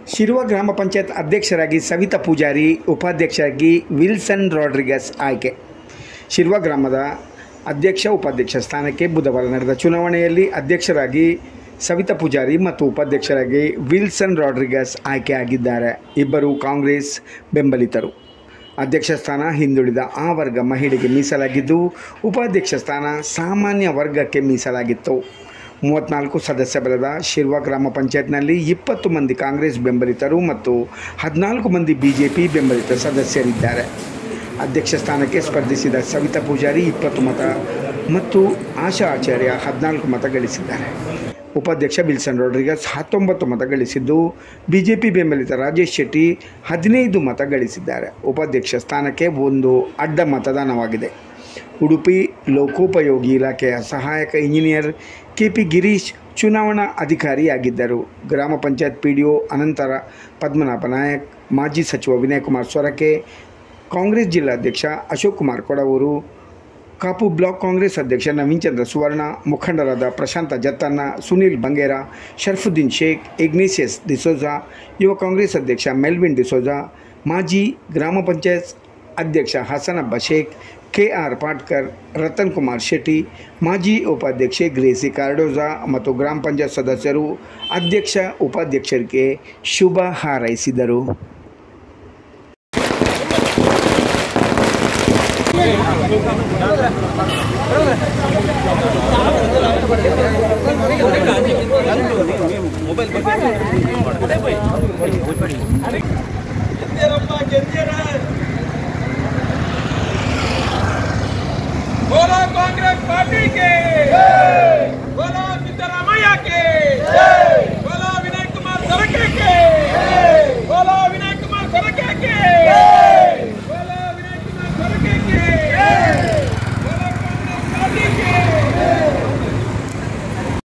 ಶಿರುವ ಗ್ರಾಮ ಪಂಚಾಯತ್ ಅಧ್ಯಕ್ಷರಾಗಿ ಸವಿತಾ ಪೂಜಾರಿ ಉಪಾಧ್ಯಕ್ಷರಾಗಿ ವಿಲ್ಸನ್ ರಾಡ್ರಿಗಸ್ ಆಯ್ಕೆ ಶಿರುವ ಗ್ರಾಮದ ಅಧ್ಯಕ್ಷ ಉಪಾಧ್ಯಕ್ಷ ಸ್ಥಾನಕ್ಕೆ ಬುಧವಾರ ನಡೆದ ಚುನಾವಣೆಯಲ್ಲಿ ಅಧ್ಯಕ್ಷರಾಗಿ ಸವಿತಾ ಪೂಜಾರಿ ಮತ್ತು ಉಪಾಧ್ಯಕ್ಷರಾಗಿ ವಿಲ್ಸನ್ ರಾಡ್ರಿಗಸ್ ಆಯ್ಕೆಯಾಗಿದ್ದಾರೆ ಇಬ್ಬರು ಕಾಂಗ್ರೆಸ್ ಬೆಂಬಲಿತರು ಅಧ್ಯಕ್ಷ ಸ್ಥಾನ ಹಿಂದುಳಿದ ಆ ವರ್ಗ ಮಹಿಳೆಗೆ ಮೀಸಲಾಗಿದ್ದು ಉಪಾಧ್ಯಕ್ಷ ಸ್ಥಾನ ಸಾಮಾನ್ಯ ವರ್ಗಕ್ಕೆ ಮೀಸಲಾಗಿತ್ತು ಮೂವತ್ತ್ನಾಲ್ಕು ಸದಸ್ಯ ಬಲದ ಶಿರ್ವ ಗ್ರಾಮ ಪಂಚಾಯತ್ನಲ್ಲಿ ಇಪ್ಪತ್ತು ಮಂದಿ ಕಾಂಗ್ರೆಸ್ ಬೆಂಬಲಿತರು ಮತ್ತು ಹದಿನಾಲ್ಕು ಮಂದಿ ಬಿ ಜೆ ಪಿ ಬೆಂಬಲಿತ ಸದಸ್ಯರಿದ್ದಾರೆ ಅಧ್ಯಕ್ಷ ಸ್ಥಾನಕ್ಕೆ ಸ್ಪರ್ಧಿಸಿದ ಸವಿತಾ ಪೂಜಾರಿ ಇಪ್ಪತ್ತು ಮತ ಮತ್ತು ಆಶಾ ಆಚಾರ್ಯ ಹದಿನಾಲ್ಕು ಮತ ಗಳಿಸಿದ್ದಾರೆ ಉಪಾಧ್ಯಕ್ಷ ಬಿಲ್ಸನ್ ರೋಡ್ರಿಗಸ್ ಹತ್ತೊಂಬತ್ತು ಮತ ಗಳಿಸಿದ್ದು ಬಿಜೆಪಿ ಬೆಂಬಲಿತ ರಾಜೇಶ್ ಶೆಟ್ಟಿ ಹದಿನೈದು ಮತ ಗಳಿಸಿದ್ದಾರೆ ಉಪಾಧ್ಯಕ್ಷ ಸ್ಥಾನಕ್ಕೆ ಒಂದು ಅಡ್ಡ ಮತದಾನವಾಗಿದೆ ಉಡುಪಿ ಲೋಕೋಪಯೋಗಿ ಇಲಾಖೆಯ ಸಹಾಯಕ ಇಂಜಿನಿಯರ್ ಕೆ ಪಿ ಗಿರೀಶ್ ಚುನಾವಣಾ ಅಧಿಕಾರಿಯಾಗಿದ್ದರು ಗ್ರಾಮ ಪಂಚಾಯತ್ ಪಿ ಡಿ ಒ ಅನಂತರ ಪದ್ಮನಾಭ ನಾಯಕ್ ಮಾಜಿ ಸಚಿವ ವಿನಯಕುಮಾರ್ ಸೊರಕೆ ಕಾಂಗ್ರೆಸ್ ಜಿಲ್ಲಾಧ್ಯಕ್ಷ ಅಶೋಕ್ ಕುಮಾರ್ ಕೊಡವೂರು ಕಾಪು ಬ್ಲಾಕ್ ಕಾಂಗ್ರೆಸ್ ಅಧ್ಯಕ್ಷ ನವೀನ್ ಚಂದ್ರ ಸುವರ್ಣ ಮುಖಂಡರಾದ ಪ್ರಶಾಂತ ಜತ್ತನ್ನ ಸುನೀಲ್ ಬಂಗೇರ ಶರ್ಫುದ್ದೀನ್ ಶೇಖ್ ಇಗ್ನೇಸಿಯಸ್ ಡಿಸೋಜಾ ಯುವ ಕಾಂಗ್ರೆಸ್ ಅಧ್ಯಕ್ಷ ಮೆಲ್ವಿನ್ ಡಿಸೋಜಾ ಮಾಜಿ ಗ್ರಾಮ ಪಂಚಾಯತ್ ಅಧ್ಯಕ್ಷ ಹಸನಬ್ಬ ಶೇಖ್ ಕೆ ಆರ್ ಪಾಟ್ಕರ್ ರತನ್ ಕುಮಾರ್ ಶೆಟ್ಟಿ ಮಾಜಿ ಉಪಾಧ್ಯಕ್ಷೆ ಗ್ರೇಸಿ ಕಾರ್ಡೋಜಾ ಮತ್ತು ಗ್ರಾಮ ಪಂಚಾಯತ್ ಸದಸ್ಯರು ಅಧ್ಯಕ್ಷ ಉಪಾಧ್ಯಕ್ಷರಿಗೆ ಶುಭ ಹಾರೈಸಿದರು बोलो कांग्रेस पार्टी के